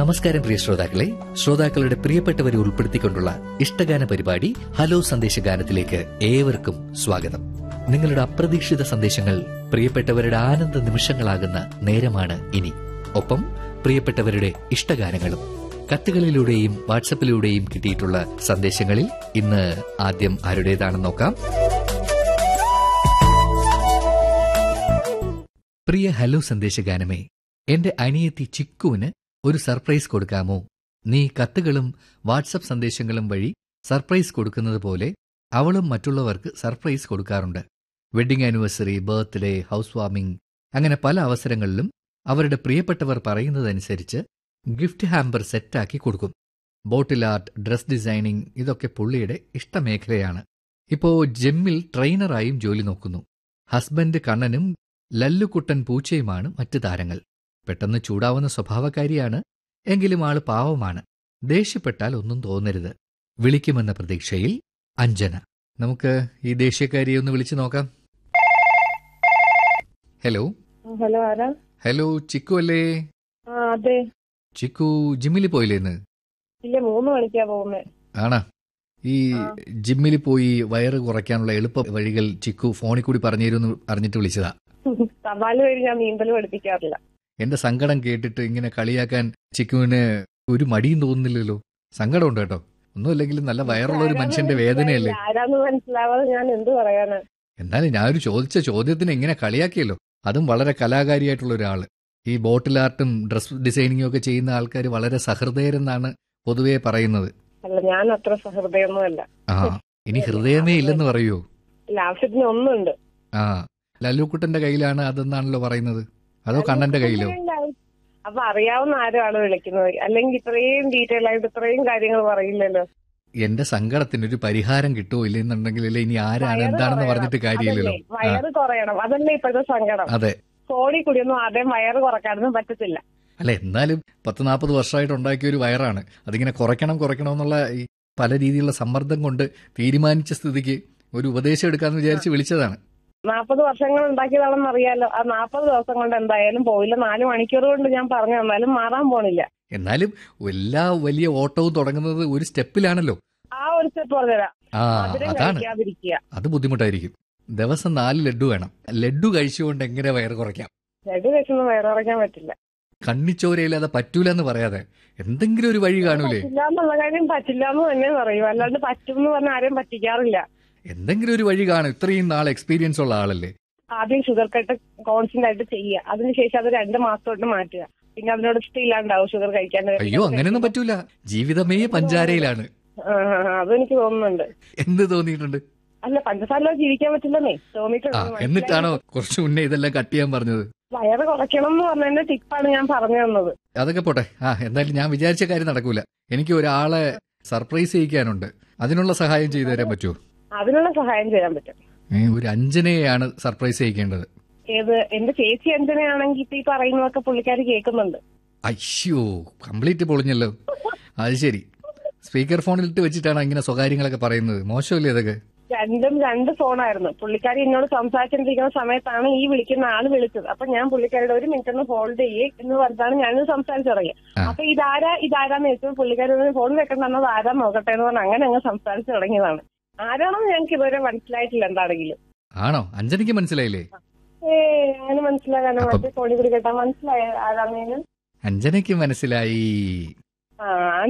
നമസ്കാരം പ്രിയ ശ്രോതാക്കളെ ശ്രോതാക്കളുടെ പ്രിയപ്പെട്ടവരെ ഉൾപ്പെടുത്തിക്കൊണ്ടുള്ള ഇഷ്ടഗാന പരിപാടി ഹലോ സന്ദേശഗാനത്തിലേക്ക് ഏവർക്കും സ്വാഗതം നിങ്ങളുടെ അപ്രതീക്ഷിത സന്ദേശങ്ങൾ പ്രിയപ്പെട്ടവരുടെ ആനന്ദ നിമിഷങ്ങളാകുന്ന നേരമാണ് ഇനി ഒപ്പം പ്രിയപ്പെട്ടവരുടെ ഇഷ്ടഗാനങ്ങളും കത്തുകളിലൂടെയും വാട്സപ്പിലൂടെയും കിട്ടിയിട്ടുള്ള സന്ദേശങ്ങളിൽ ഇന്ന് ആദ്യം ആരുടേതാണെന്ന് നോക്കാം പ്രിയ ഹലോ സന്ദേശഗാനമേ എന്റെ അനിയത്തി ചിക്കുവിന് ഒരു സർപ്രൈസ് കൊടുക്കാമോ നീ കത്തുകളും വാട്സപ്പ് സന്ദേശങ്ങളും വഴി സർപ്രൈസ് കൊടുക്കുന്നത് പോലെ അവളും മറ്റുള്ളവർക്ക് സർപ്രൈസ് കൊടുക്കാറുണ്ട് wedding anniversary birthday house warming അങ്ങനെ പല അവസരങ്ങളിലും അവരുടെ പ്രിയപ്പെട്ടവർ പറയുന്നതനുസരിച്ച് ഗിഫ്റ്റ് ഹാമ്പർ സെറ്റാക്കി കൊടുക്കും ബോട്ടിൽ ആർട്ട് ഡ്രസ് ഡിസൈനിങ് ഇതൊക്കെ പുള്ളിയുടെ ഇഷ്ടമേഖലയാണ് ഇപ്പോ ജെമ്മിൽ ട്രെയിനറായും ജോലി നോക്കുന്നു ഹസ്ബൻഡ് കണ്ണനും ലല്ലുക്കുട്ടൻ പൂച്ചയുമാണ് മറ്റു താരങ്ങൾ പെട്ടെന്ന് ചൂടാവുന്ന സ്വഭാവക്കാരിയാണ് എങ്കിലും ആള് പാവമാണ് ദേഷ്യപ്പെട്ടാൽ ഒന്നും തോന്നരുത് വിളിക്കുമെന്ന പ്രതീക്ഷയിൽ അഞ്ജന നമുക്ക് ഈ ദേഷ്യക്കാരിയെ ഒന്ന് വിളിച്ചു നോക്കാം ഹലോ ഹലോ ആരാ ഹലോ ചിക്കു അല്ലേ ആ അതെ ചിക്കു ജിമ്മിൽ പോയില്ലേ ഇന്ന് ഇല്ല മൂന്ന് മണിക്കാ പോകുന്നേ ആണാ ഈ ആ. ജിമ്മിൽ പോയി വയറ് കുറയ്ക്കാനുള്ള എളുപ്പ വഴികൾ ചിക്കു ഫോണിൽ കൂടി പറഞ്ഞു തരുമെന്ന് അറിഞ്ഞിട്ട് വിളിച്ചതാ തപാല് വഴി ഞാൻ നീന്തൽ പഠിപ്പിക്കാറില്ല എന്റെ സങ്കടം കേട്ടിട്ട് ഇങ്ങനെ കളിയാക്കാൻ ചിക്കുവിന് ഒരു മടിയും തോന്നുന്നില്ലല്ലോ സങ്കടമുണ്ട് കേട്ടോ ഒന്നുമില്ലെങ്കിലും നല്ല വയറുള്ള ഒരു മനുഷ്യന്റെ വേദനയല്ലേ ആരാന്ന് മനസ്സിലാവാതെ ഞാൻ എന്ത് പറയാനാ എന്നാലും ഞാനൊരു ചോദിച്ച ചോദ്യത്തിന് ഇങ്ങനെ കളിയാക്കിയല്ലോ അതും വളരെ കലാകാരിയായിട്ടുള്ള ഒരാള് ഈ ബോട്ടിൽ ആർട്ടും ഡ്രസ് ഡിസൈനിങ്ങും ഒക്കെ ചെയ്യുന്ന ആൾക്കാർ വളരെ സഹൃദയരെന്നാണ് പൊതുവേ പറയുന്നത് അല്ല ഞാൻ അത്ര സഹൃദയൊന്നുമല്ല ആ ഇനി ഹൃദയമേ ഇല്ലെന്ന് പറയൂ ഇല്ല ആവശ്യത്തിന് ഒന്നുണ്ട് ആ ലല്ലുക്കുട്ടന്റെ കയ്യിലാണ് അതെന്നാണല്ലോ പറയുന്നത് അതോ കണ്ണന്റെ കയ്യിലോ അപ്പൊ അറിയാവുന്ന ആരാണ് വിളിക്കുന്നത് അല്ലെങ്കിൽ ഇത്രയും ഡീറ്റെയിൽ ആയിട്ട് ഇത്രയും കാര്യങ്ങൾ പറയില്ലല്ലോ എന്റെ സങ്കടത്തിന് ഒരു പരിഹാരം കിട്ടുമോ ഇല്ലെന്നുണ്ടെങ്കിലല്ലേ ഇനി ആരാണ് വയറ് എന്താണെന്ന് കുറയണം. പറഞ്ഞിട്ട് കാര്യമില്ലല്ലോ അതല്ലേ, വയറ് കുറയണം അതല്ലേ ഇപ്പോഴത്തെ സങ്കടം അതെ കോടി കൂടിയൊന്നും ആദ്യം വയറ് കുറക്കാനൊന്നും പറ്റത്തില്ല അല്ല എന്നാലും പത്ത് നാൽപ്പത് വർഷമായിട്ട് ഉണ്ടാക്കിയ ഒരു വയറാണ് അതിങ്ങനെ കുറയ്ക്കണം കുറയ്ക്കണം എന്നുള്ള ഈ പല രീതിയിലുള്ള സമ്മർദ്ദം കൊണ്ട് തീരുമാനിച്ച സ്ഥിതിക്ക് ഒരു ഉപദേശം എടുക്കാന്ന് വിചാരിച്ച് വിളിച്ചതാണ് നാൽപ്പത് വർഷങ്ങൾ ഉണ്ടാക്കിയതാണെന്ന് അറിയാലോ ആ നാൽപ്പത് ദിവസം കൊണ്ട് എന്തായാലും പോയില്ല നാല് മണിക്കൂർ കൊണ്ട് ഞാൻ പറഞ്ഞു തന്നാലും മാറാൻ പോണില്ല എന്നാലും എല്ലാ വലിയ ഓട്ടവും തുടങ്ങുന്നത് ഒരു സ്റ്റെപ്പിലാണല്ലോ ആ ഒരു സ്റ്റെപ്പ് പറഞ്ഞുതരാം ആ മധുരം അതാണ് കഴിക്കാതിരിക്കുക അത് ബുദ്ധിമുട്ടായിരിക്കും ദിവസം നാല് ലഡു വേണം ലഡു കഴിച്ചുകൊണ്ട് എങ്ങനെ വയറ് കുറയ്ക്കാം ലഡു കഴിച്ചൊന്നും വയറിറക്കാൻ പറ്റില്ല കണ്ണിച്ചോരയില്ലാതെ പറ്റൂല എന്ന് പറയാതെ എന്തെങ്കിലും ഒരു വഴി കാണൂലേ പറ്റില്ല എന്നുള്ള കാര്യം പറ്റില്ല എന്ന് തന്നെ പറയും അല്ലാണ്ട് പറ്റും എന്ന് പറഞ്ഞ ആരെയും പറ്റിക്കാറില്ല എന്തെങ്കിലും ഒരു വഴി കാണും ഇത്രയും നാൾ എക്സ്പീരിയൻസ് ഉള്ള ആളല്ലേ ആദ്യം ഷുഗർ കട്ട് കോൺസ്റ്റന്റ് ആയിട്ട് ചെയ്യുക അതിനുശേഷം അത് രണ്ട് മാസത്തോട്ട് മാറ്റുക പിന്നെ അതിനോട് ഇഷ്ടമില്ലാണ്ടാവും ഷുഗർ കഴിക്കാൻ അയ്യോ അങ്ങനെയൊന്നും പറ്റൂല ജീവിതമേ പഞ്ചാരയിലാണ് ആ, ആ, ആ, അതെനിക്ക് തോന്നുന്നുണ്ട് എന്ത് തോന്നിയിട്ടുണ്ട് അല്ല പഞ്ചസാര ജീവിക്കാൻ പറ്റില്ലെന്നേ ആ തോന്നിയിട്ടുണ്ട് എന്നിട്ടാണോ കുറച്ചു മുന്നേ ഇതെല്ലാം കട്ട് ചെയ്യാൻ പറഞ്ഞത് വയറ് കുറയ്ക്കണം എന്ന് പറഞ്ഞതിന്റെ ടിപ്പാണ് ഞാൻ പറഞ്ഞു തന്നത് അതൊക്കെ പോട്ടെ ആ എന്തായാലും ഞാൻ വിചാരിച്ച കാര്യം നടക്കൂല എനിക്ക് ഒരാളെ സർപ്രൈസ് ചെയ്യിക്കാനുണ്ട് അതിനുള്ള സഹായം ചെയ്തു തരാൻ പറ്റുമോ അതിനുള്ള സഹായം ചെയ്യാൻ പറ്റും ഏ, ഒരു അഞ്ജനയെയാണ് സർപ്രൈസ് ചെയ്യിക്കേണ്ടത് ഏത് എന്റെ ചേച്ചി എന്തിനാണെങ്കിൽ ഇപ്പൊ ഈ പറയുന്നതൊക്കെ പുള്ളിക്കാരി കേൾക്കുന്നുണ്ട് അയ്യോ കംപ്ലീറ്റ് പൊളിഞ്ഞല്ലോ അത് ശരി സ്പീക്കർ ഫോണിലിട്ട് വെച്ചിട്ടാണ് ഇങ്ങനെ സ്വകാര്യങ്ങളൊക്കെ പറയുന്നത് മോശമല്ലേ അതൊക്കെ രണ്ടും രണ്ട് ഫോണായിരുന്നു പുള്ളിക്കാരി എന്നോട് സംസാരിച്ചിരിക്കുന്ന സമയത്താണ് ഈ വിളിക്കുന്ന ആള് വിളിച്ചത് അപ്പൊ ഞാൻ പുള്ളിക്കാരുടെ ഒരു മിനിറ്റ് ഒന്ന് ഹോൾഡ് ചെയ്യേ എന്ന് പറഞ്ഞാണ് ഞാൻ സംസാരിച്ചു തുടങ്ങി ആ. അപ്പൊ ഇതാരാ ഇതാരാന്ന് ചോദിച്ചപ്പോൾ പുള്ളിക്കാരി ഒരു ഫോൺ വെക്കണ്ടെന്നത് ആരാ നോക്കട്ടെ എന്ന് പറഞ്ഞ് അങ്ങനെ അങ്ങ് സംസാരിച്ചു തുടങ്ങിയതാണ് ആരാണെന്ന് ഞങ്ങൾക്ക് ഇതുവരെ മനസ്സിലായിട്ടില്ല എന്താണെങ്കിലും ആണോ അഞ്ജനയ്ക്ക് മനസ്സിലായില്ലേ ഏ അങ്ങനെ മനസ്സിലാകാനോ അപ്പം- മറ്റേ ഫോണിൽ കൂടി കേട്ടാ മനസ്സിലായ ആരാണെന്ന് അഞ്ജനയ്ക്ക് മനസ്സിലായി ആ